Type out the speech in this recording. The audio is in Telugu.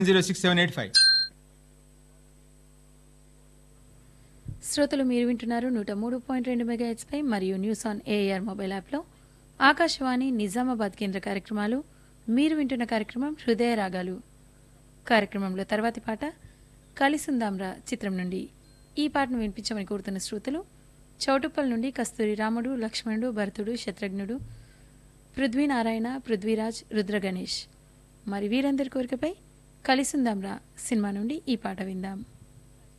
zero six seven eight five శ్రోతలు మీరు వింటున్నారు నూట మూడు పాయింట్ రెండు మెగాహెచ్పై మరియు న్యూస్ ఆన్ ఏఆర్ మొబైల్ యాప్లో ఆకాశవాణి నిజామాబాద్ కేంద్ర కార్యక్రమాలు మీరు వింటున్న కార్యక్రమం హృదయ రాగాలు కార్యక్రమంలో తర్వాతి పాట కలిసుందాంరా చిత్రం నుండి ఈ పాటను వినిపించమని కోరుతున్న శ్రోతలు చౌటుప్పల్ నుండి కస్తూరి రాముడు లక్ష్మణుడు భరతుడు శత్రుఘ్నుడు పృథ్వీనారాయణ పృథ్వీరాజ్ రుద్ర గణేష్ మరి వీరందరి కోరికపై కలిసుందాంరా సినిమా నుండి ఈ పాట విందాం